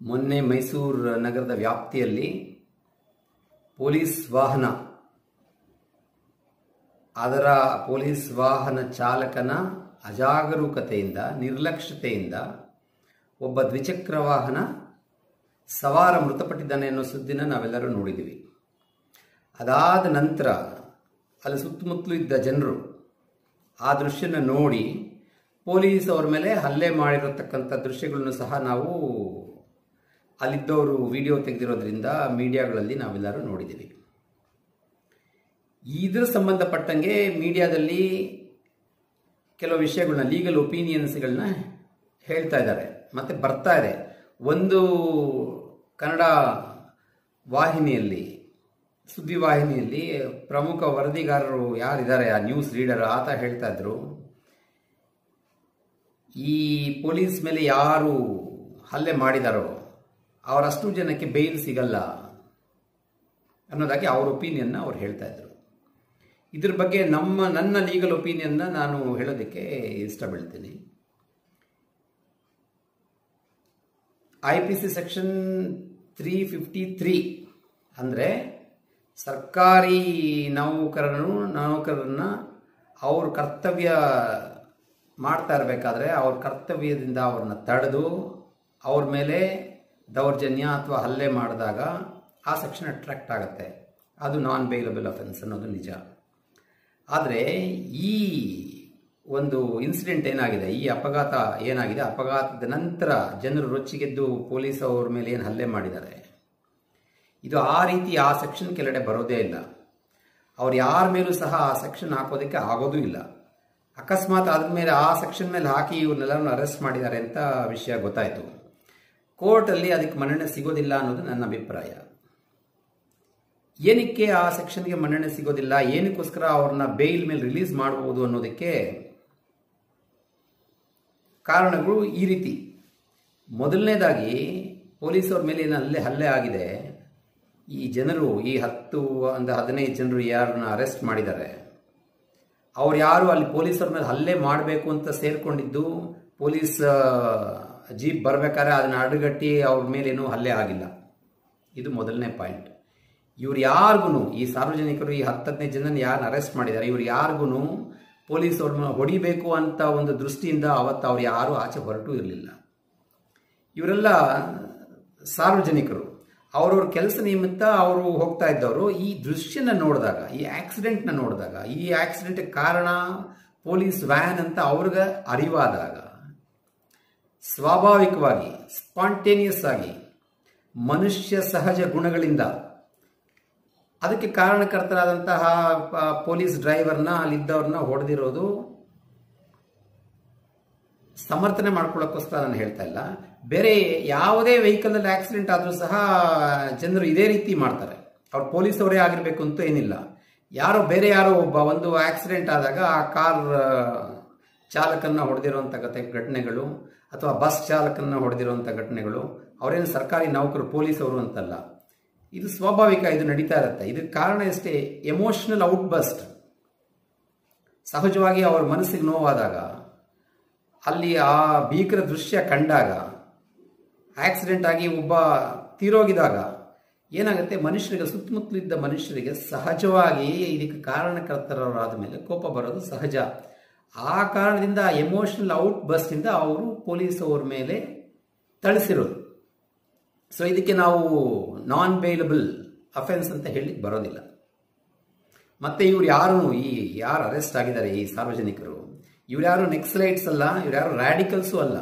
ಮೊನ್ನೆ ಮೈಸೂರು ನಗರದ ವ್ಯಾಪ್ತಿಯಲ್ಲಿ ಪೊಲೀಸ್ ವಾಹನ ಅದರ ಪೊಲೀಸ್ ವಾಹನ ಚಾಲಕನ ಅಜಾಗರೂಕತೆಯಿಂದ ನಿರ್ಲಕ್ಷ್ಯತೆಯಿಂದ ಒಬ್ಬ ದ್ವಿಚಕ್ರ ವಾಹನ ಸವಾರ ಮೃತಪಟ್ಟಿದ್ದಾನೆ ಅನ್ನೋ ಸುದ್ದಿನ ನಾವೆಲ್ಲರೂ ನೋಡಿದ್ದೀವಿ ಅದಾದ ನಂತರ ಅಲ್ಲಿ ಸುತ್ತಮುತ್ತಲೂ ಇದ್ದ ಜನರು ಆ ದೃಶ್ಯನ ನೋಡಿ ಪೊಲೀಸ್ ಅವ್ರ ಮೇಲೆ ಹಲ್ಲೆ ಮಾಡಿರತಕ್ಕಂಥ ದೃಶ್ಯಗಳನ್ನು ಸಹ ನಾವು ಅಲ್ಲಿದ್ದವರು ವಿಡಿಯೋ ತೆಗೆದಿರೋದ್ರಿಂದ ಮೀಡಿಯಾಗಳಲ್ಲಿ ನಾವೆಲ್ಲರೂ ನೋಡಿದ್ದೀವಿ ಇದ್ರ ಸಂಬಂಧಪಟ್ಟಂಗೆ ಮೀಡಿಯಾದಲ್ಲಿ ಕೆಲವು ವಿಷಯಗಳನ್ನ ಲೀಗಲ್ ಒಪಿನಿಯನ್ಸ್ಗಳನ್ನ ಹೇಳ್ತಾ ಇದ್ದಾರೆ ಮತ್ತೆ ಬರ್ತಾ ಇದೆ ಒಂದು ಕನ್ನಡ ವಾಹಿನಿಯಲ್ಲಿ ಸುದ್ದಿ ವಾಹಿನಿಯಲ್ಲಿ ಪ್ರಮುಖ ವರದಿಗಾರರು ಯಾರಿದ್ದಾರೆ ಆ ನ್ಯೂಸ್ ರೀಡರ್ ಆತ ಹೇಳ್ತಾ ಇದ್ರು ಈ ಪೊಲೀಸ್ ಮೇಲೆ ಯಾರು ಹಲ್ಲೆ ಮಾಡಿದಾರೋ ಅವರಷ್ಟು ಜನಕ್ಕೆ ಬೇಲ್ ಸಿಗಲ್ಲ ಅನ್ನೋದಾಗಿ ಅವ್ರ ಒಪಿನಿಯನ್ನ ಅವ್ರು ಹೇಳ್ತಾ ಇದ್ರು ಇದ್ರ ಬಗ್ಗೆ ನಮ್ಮ ನನ್ನ ಲೀಗಲ್ ಒಪಿನಿಯನ್ನ ನಾನು ಹೇಳೋದಕ್ಕೆ ಇಷ್ಟ ಬೀಳ್ತೀನಿ I P C section three fifty three ಅಂದರೆ ಸರ್ಕಾರಿ ನೌಕರನು ನೌಕರರನ್ನ ಅವ್ರ ಕರ್ತವ್ಯ ಮಾಡ್ತಾ ಇರಬೇಕಾದ್ರೆ ಅವ್ರ ಕರ್ತವ್ಯದಿಂದ ಅವ್ರನ್ನ ತಡೆದು ಅವ್ರ ಮೇಲೆ ದೌರ್ಜನ್ಯ ಅಥವಾ ಹಲ್ಲೆ ಮಾಡಿದಾಗ ಆ ಸೆಕ್ಷನ್ ಅಟ್ರಾಕ್ಟ್ ಆಗುತ್ತೆ ಅದು ನಾನ್ ಬೇಲಬಲ್ ಅಫೆನ್ಸ್ ಅನ್ನೋದು ನಿಜ ಆದರೆ ಈ ಒಂದು ಇನ್ಸಿಡೆಂಟ್ ಏನಾಗಿದೆ ಈ ಅಪಘಾತ ಏನಾಗಿದೆ ಅಪಘಾತದ ನಂತರ ಜನರು ರೊಚ್ಚಿಗೆದ್ದು ಪೊಲೀಸ್ ಅವ್ರ ಮೇಲೆ ಏನು ಹಲ್ಲೆ ಮಾಡಿದ್ದಾರೆ ಇದು ಆ ರೀತಿ ಆ ಸೆಕ್ಷನ್ ಕೆಳಗಡೆ ಬರೋದೇ ಇಲ್ಲ ಅವ್ರು ಯಾರ ಮೇಲೂ ಸಹ ಆ ಸೆಕ್ಷನ್ ಹಾಕೋದಕ್ಕೆ ಆಗೋದೂ ಇಲ್ಲ ಅಕಸ್ಮಾತ್ ಅದ್ರ ಮೇಲೆ ಆ ಸೆಕ್ಷನ್ ಮೇಲೆ ಹಾಕಿ ಇವ್ರನ್ನೆಲ್ಲರನ್ನು ಅರೆಸ್ಟ್ ಮಾಡಿದ್ದಾರೆ ಅಂತ ವಿಷಯ ಗೊತ್ತಾಯಿತು ಕೋರ್ಟಲ್ಲಿ ಅದಕ್ಕೆ ಮನ್ನಣೆ ಸಿಗೋದಿಲ್ಲ ಅನ್ನೋದು ನನ್ನ ಅಭಿಪ್ರಾಯ ಏನಕ್ಕೆ ಆ ಸೆಕ್ಷನ್ಗೆ ಮನ್ನಣೆ ಸಿಗೋದಿಲ್ಲ ಏನಕ್ಕೋಸ್ಕರ ಅವ್ರನ್ನ ಬೇಲ್ ಮೇಲೆ ರಿಲೀಸ್ ಮಾಡಬಹುದು ಅನ್ನೋದಕ್ಕೆ ಕಾರಣಗಳು ಈ ರೀತಿ ಮೊದಲನೇದಾಗಿ ಪೊಲೀಸವ್ರ ಮೇಲೆ ಏನು ಹಲ್ಲೆ ಹಲ್ಲೆ ಆಗಿದೆ ಈ ಜನರು ಈ ಹತ್ತು ಒಂದು ಹದಿನೈದು ಜನರು ಯಾರನ್ನ ಅರೆಸ್ಟ್ ಮಾಡಿದ್ದಾರೆ ಅವ್ರು ಯಾರು ಅಲ್ಲಿ ಪೊಲೀಸರ ಮೇಲೆ ಹಲ್ಲೆ ಮಾಡಬೇಕು ಅಂತ ಸೇರ್ಕೊಂಡಿದ್ದು ಪೊಲೀಸ್ ಜೀಪ್ ಬರ್ಬೇಕಾದ್ರೆ ಅದನ್ನ ಅಡ್ಡಗಟ್ಟಿ ಅವ್ರ ಮೇಲೇನೂ ಹಲ್ಲೆ ಆಗಿಲ್ಲ ಇದು ಮೊದಲನೇ ಪಾಯಿಂಟ್ ಇವ್ರು ಯಾರಿಗೂ ಈ ಸಾರ್ವಜನಿಕರು ಈ ಹತ್ತು ಹದಿನೈದು ಜನ ಯಾರನ್ನ ಅರೆಸ್ಟ್ ಮಾಡಿದ್ದಾರೆ ಇವ್ರು ಯಾರಿಗೂ ಪೊಲೀಸ್ ಅವ್ರನ್ನ ಹೊಡಿಬೇಕು ಅಂತ ಒಂದು ದೃಷ್ಟಿಯಿಂದ ಅವತ್ತು ಅವ್ರು ಯಾರು ಆಚೆ ಹೊರಟು ಇರಲಿಲ್ಲ ಇವರೆಲ್ಲ ಸಾರ್ವಜನಿಕರು ಅವ್ರವ್ರ ಕೆಲಸ ನಿಮಿತ್ತ ಅವರು ಹೋಗ್ತಾ ಇದ್ದವರು ಈ ದೃಶ್ಯನ ನೋಡಿದಾಗ ಈ ಆಕ್ಸಿಡೆಂಟ್ನ ನೋಡಿದಾಗ ಈ ಆಕ್ಸಿಡೆಂಟ್ ಕಾರಣ ಪೊಲೀಸ್ ವ್ಯಾನ್ ಅಂತ ಅವ್ರಿಗೆ ಅರಿವಾದಾಗ ಸ್ವಾಭಾವಿಕವಾಗಿ ಸ್ಪಾಂಟೇನಿಯಸ್ ಆಗಿ ಮನುಷ್ಯ ಸಹಜ ಗುಣಗಳಿಂದ ಅದಕ್ಕೆ ಕಾರಣಕರ್ತರಾದಂತಹ ಪೊಲೀಸ್ ಡ್ರೈವರ್ನ ಅಲ್ಲಿದ್ದವ್ರನ್ನ ಹೊಡೆದಿರೋದು ಸಮರ್ಥನೆ ಮಾಡ್ಕೊಳ್ಳೋಕ್ಕೋಸ್ಕರ ನಾನು ಹೇಳ್ತಾ ಇಲ್ಲ ಬೇರೆ ಯಾವುದೇ ವೆಹಿಕಲಲ್ಲಿ ಆಕ್ಸಿಡೆಂಟ್ ಆದರೂ ಸಹ ಜನರು ಇದೇ ರೀತಿ ಮಾಡ್ತಾರೆ ಅವ್ರು ಪೊಲೀಸ್ ಅವರೇ ಆಗಿರಬೇಕು ಅಂತ ಏನಿಲ್ಲ ಯಾರೋ ಬೇರೆ ಯಾರೋ ಒಬ್ಬ ಒಂದು ಆಕ್ಸಿಡೆಂಟ್ ಆದಾಗ ಆ ಕಾರ್ ಚಾಲಕನ್ನ ಹೊಡೆದಿರುವಂಥ ಘಟನೆಗಳು ಅಥವಾ ಬಸ್ ಚಾಲಕನ್ನ ಹೊಡೆದಿರುವಂಥ ಘಟನೆಗಳು ಅವರೇನು ಸರ್ಕಾರಿ ನೌಕರು ಪೊಲೀಸ್ ಅವರು ಅಂತಲ್ಲ ಇದು ಸ್ವಾಭಾವಿಕ ಇದು ನಡೀತಾ ಇರುತ್ತೆ ಇದಕ್ಕೆ ಕಾರಣ ಎಷ್ಟೇ ಎಮೋಷನಲ್ ಔಟ್ಬಸ್ಟ್ ಸಹಜವಾಗಿ ಅವರ ಮನಸ್ಸಿಗೆ ನೋವಾದಾಗ ಅಲ್ಲಿ ಆ ಭೀಕರ ದೃಶ್ಯ ಕಂಡಾಗ ಆಕ್ಸಿಡೆಂಟ್ ಆಗಿ ಒಬ್ಬ ತೀರೋಗಿದಾಗ ಏನಾಗುತ್ತೆ ಮನುಷ್ಯರಿಗೆ ಸುತ್ತಮುತ್ತಲಿದ್ದ ಮನುಷ್ಯರಿಗೆ ಸಹಜವಾಗಿ ಇದಕ್ಕೆ ಕಾರಣಕರ್ತರಾದ ಮೇಲೆ ಕೋಪ ಬರೋದು ಸಹಜ ಆ ಕಾರಣದಿಂದ ಎಮೋಷನಲ್ ಔಟ್ ಬಸ್ಟಿಂದ ಅವರು ಪೊಲೀಸ್ ಅವ್ರ ಮೇಲೆ ಥಳಿಸಿರೋದು ಸೊ ಇದಕ್ಕೆ ನಾವು ನಾನ್ ಬೇಲಬಲ್ ಅಫೆನ್ಸ್ ಅಂತ ಹೇಳಿ ಬರೋದಿಲ್ಲ ಮತ್ತೆ ಇವ್ರು ಯಾರು ಈ ಯಾರು ಅರೆಸ್ಟ್ ಆಗಿದ್ದಾರೆ ಈ ಸಾರ್ವಜನಿಕರು ಇವ್ರು ಯಾರು ನೆಕ್ಸಲೈಟ್ಸ್ ಅಲ್ಲ ಇವ್ರು ಯಾರು ರ್ಯಾಡಿಕಲ್ಸು ಅಲ್ಲ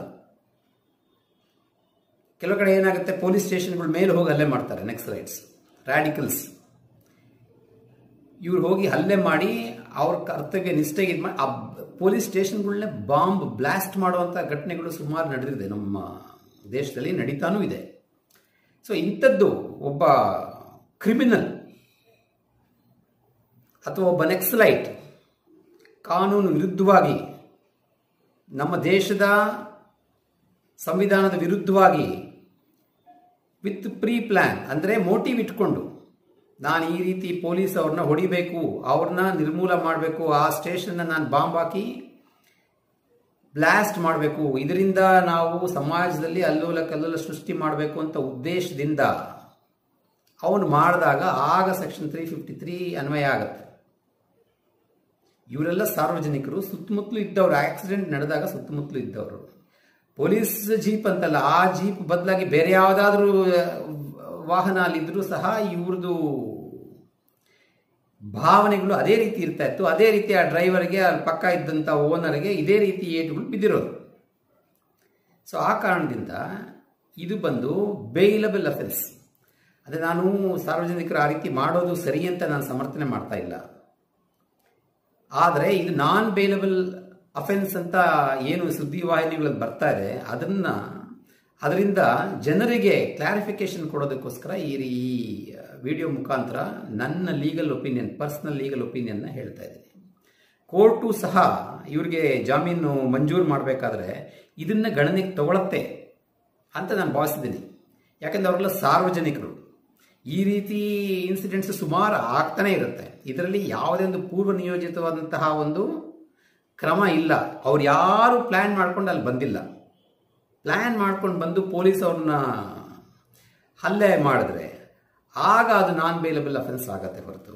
ಕೆಲವು ಕಡೆ ಏನಾಗುತ್ತೆ ಪೊಲೀಸ್ ಸ್ಟೇಷನ್ಗಳ ಮೇಲೆ ಹೋಗಿ ಹಲ್ಲೆ ಮಾಡ್ತಾರೆ ನೆಕ್ಸಲೈಟ್ಸ್ ರ್ಯಾಡಿಕಲ್ಸ್ ಇವ್ರು ಹೋಗಿ ಹಲ್ಲೆ ಮಾಡಿ ಅವ್ರ ಕರ್ತವ್ಯ ನಿಷ್ಠೆಗೆ ಇದು ಮಾಡಿ ಆ ಪೊಲೀಸ್ ಸ್ಟೇಷನ್ಗಳನ್ನೇ ಬಾಂಬ್ ಬ್ಲಾಸ್ಟ್ ಮಾಡುವಂಥ ಘಟನೆಗಳು ಸುಮಾರು ನಡೆದಿದೆ ನಮ್ಮ ದೇಶದಲ್ಲಿ ನಡೀತಾನೂ ಇದೆ ಸೊ ಇಂಥದ್ದು ಒಬ್ಬ ಕ್ರಿಮಿನಲ್ ಅಥವಾ ಒಬ್ಬ ನೆಕ್ಸಲೈಟ್ ಕಾನೂನು ವಿರುದ್ಧವಾಗಿ ನಮ್ಮ ದೇಶದ ಸಂವಿಧಾನದ ವಿರುದ್ಧವಾಗಿ ವಿತ್ ಪ್ರೀ ಪ್ಲ್ಯಾನ್ ಅಂದರೆ ಮೋಟಿವ್ ಇಟ್ಕೊಂಡು ನಾನು ಈ ರೀತಿ ಪೊಲೀಸ್ ಅವ್ರನ್ನ ಹೊಡಿಬೇಕು ಅವ್ರನ್ನ ನಿರ್ಮೂಲ ಮಾಡಬೇಕು ಆ ಸ್ಟೇಷನ್ನ ನಾನು ಬಾಂಬ್ ಹಾಕಿ ಬ್ಲಾಸ್ಟ್ ಮಾಡಬೇಕು ಇದರಿಂದ ನಾವು ಸಮಾಜದಲ್ಲಿ ಅಲ್ಲೋಲ ಕಲ್ಲೋಲ ಸೃಷ್ಟಿ ಮಾಡಬೇಕು ಅಂತ ಉದ್ದೇಶದಿಂದ ಅವನು ಮಾಡಿದಾಗ ಆಗ ಸೆಕ್ಷನ್ ತ್ರೀ ಫಿಫ್ಟಿ ತ್ರೀ ಅನ್ವಯ ಆಗುತ್ತೆ ಇವರೆಲ್ಲ ಸಾರ್ವಜನಿಕರು ಸುತ್ತಮುತ್ತಲು ಇದ್ದವರು ಆಕ್ಸಿಡೆಂಟ್ ನಡೆದಾಗ ಸುತ್ತಮುತ್ತಲು ಇದ್ದವರು ಪೊಲೀಸ್ ಜೀಪ್ ಅಂತಲ್ಲ ಆ ಜೀಪ್ ಬದಲಾಗಿ ಬೇರೆ ಯಾವುದಾದ್ರೂ ವಾಹನ ಅಲ್ಲಿದ್ರೂ ಸಹ ಇವ್ರದ್ದು ಭಾವನೆಗಳು ಅದೇ ರೀತಿ ಇರ್ತಾ ಇತ್ತು ಅದೇ ರೀತಿ ಆ ಡ್ರೈವರ್ಗೆ ಅಲ್ಲಿ ಪಕ್ಕ ಇದ್ದಂಥ ಓನರ್ಗೆ ಇದೇ ರೀತಿ ಏಟುಗಳು ಬಿದ್ದಿರೋದು ಸೊ ಆ ಕಾರಣದಿಂದ ಇದು ಬಂದು ಬೇಯ್ಲಬಲ್ ಅಫೆನ್ಸ್ ಅದೇ ನಾನು ಸಾರ್ವಜನಿಕರು ಆ ರೀತಿ ಮಾಡೋದು ಸರಿ ಅಂತ ನಾನು ಸಮರ್ಥನೆ ಮಾಡ್ತಾ ಇಲ್ಲ ಆದರೆ ಇದು ನಾನ್ ಬೇಲಬಲ್ ಅಫೆನ್ಸ್ ಅಂತ ಏನು ಸುದ್ದಿವಾಹಿನಿಗಳಲ್ಲಿ ಬರ್ತಾ ಇದೆ ಅದನ್ನ ಅದರಿಂದ ಜನರಿಗೆ ಕ್ಲಾರಿಫಿಕೇಶನ್ ಕೊಡೋದಕ್ಕೋಸ್ಕರ ಈ ಈ ವಿಡಿಯೋ ಮುಖಾಂತರ ನನ್ನ ಲೀಗಲ್ ಒಪಿನಿಯನ್ ಪರ್ಸನಲ್ ಲೀಗಲ್ ಒಪಿನಿಯನ್ನ ಹೇಳ್ತಾ ಇದ್ದೀನಿ ಕೋರ್ಟು ಸಹ ಇವ್ರಿಗೆ ಜಾಮೀನು ಮಂಜೂರು ಮಾಡಬೇಕಾದ್ರೆ ಇದನ್ನ ಗಣನೆಗೆ ತಗೊಳತ್ತೆ ಅಂತ ನಾನು ಭಾವಿಸಿದ್ದೀನಿ ಯಾಕಂದ್ರೆ ಅವರೆಲ್ಲ ಸಾರ್ವಜನಿಕರು ಈ ರೀತಿ ಇನ್ಸಿಡೆಂಟ್ಸ್ ಸುಮಾರು ಆಗ್ತಾನೆ ಇರುತ್ತೆ ಇದರಲ್ಲಿ ಯಾವುದೇ ಒಂದು ಪೂರ್ವ ನಿಯೋಜಿತವಾದಂತಹ ಒಂದು ಕ್ರಮ ಇಲ್ಲ ಅವ್ರು ಯಾರು ಪ್ಲ್ಯಾನ್ ಮಾಡ್ಕೊಂಡು ಅಲ್ಲಿ ಬಂದಿಲ್ಲ ಪ್ಲ್ಯಾನ್ ಮಾಡ್ಕೊಂಡು ಬಂದು ಪೊಲೀಸ್ ಅವ್ರನ್ನ ಹಲ್ಲೆ ಮಾಡಿದ್ರೆ ಆಗ ಅದು ನಾನ್ ಬೇಲಬಲ್ ಅಫೆನ್ಸ್ ಆಗತ್ತೆ ಹೊರತು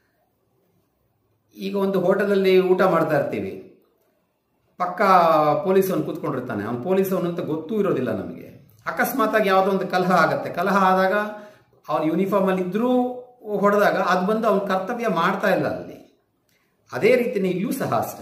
ಈಗ ಒಂದು ಹೋಟೆಲಲ್ಲಿ ಊಟ ಮಾಡ್ತಾ ಇರ್ತೀವಿ ಪಕ್ಕ ಪೊಲೀಸ್ ಅವನು ಕೂತ್ಕೊಂಡಿರ್ತಾನೆ ಅವ್ನು ಪೊಲೀಸ್ ಅವನು ಅಂತ ಗೊತ್ತೂ ಇರೋದಿಲ್ಲ ನಮಗೆ ಅಕಸ್ಮಾತಾಗಿ ಯಾವುದೋ ಒಂದು ಕಲಹ ಆಗತ್ತೆ ಕಲಹ ಆದಾಗ ಅವನು ಯೂನಿಫಾರ್ಮ್ ಅಲ್ಲಿ ಇದ್ರೂ ಹೊಡೆದಾಗ ಅದು ಬಂದು ಅವನ ಕರ್ತವ್ಯ ಮಾಡ್ತಾ ಇಲ್ಲ ಅಲ್ಲಿ ಅದೇ ರೀತಿನೇ ಇಲ್ಲೂ ಸಹ ಅಷ್ಟೇ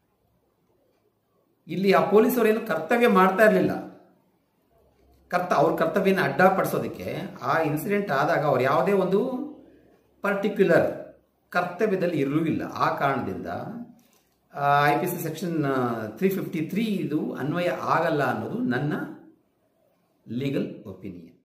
ಇಲ್ಲಿ ಆ ಪೊಲೀಸರು ಏನು ಕರ್ತವ್ಯ ಮಾಡ್ತಾ ಇರಲಿಲ್ಲ ಕರ್ತ ಅವ್ರ ಕರ್ತವ್ಯನ ಅಡ್ಡಪಡಿಸೋದಕ್ಕೆ ಆ ಇನ್ಸಿಡೆಂಟ್ ಆದಾಗ ಅವ್ರು ಯಾವುದೇ ಒಂದು ಪರ್ಟಿಕ್ಯುಲರ್ ಕರ್ತವ್ಯದಲ್ಲಿ ಇರಲಿಲ್ಲ ಆ ಕಾರಣದಿಂದ I P C section three fifty three ಇದು ಅನ್ವಯ ಆಗಲ್ಲ ಅನ್ನೋದು ನನ್ನ ಲೀಗಲ್ ಒಪಿನಿಯನ್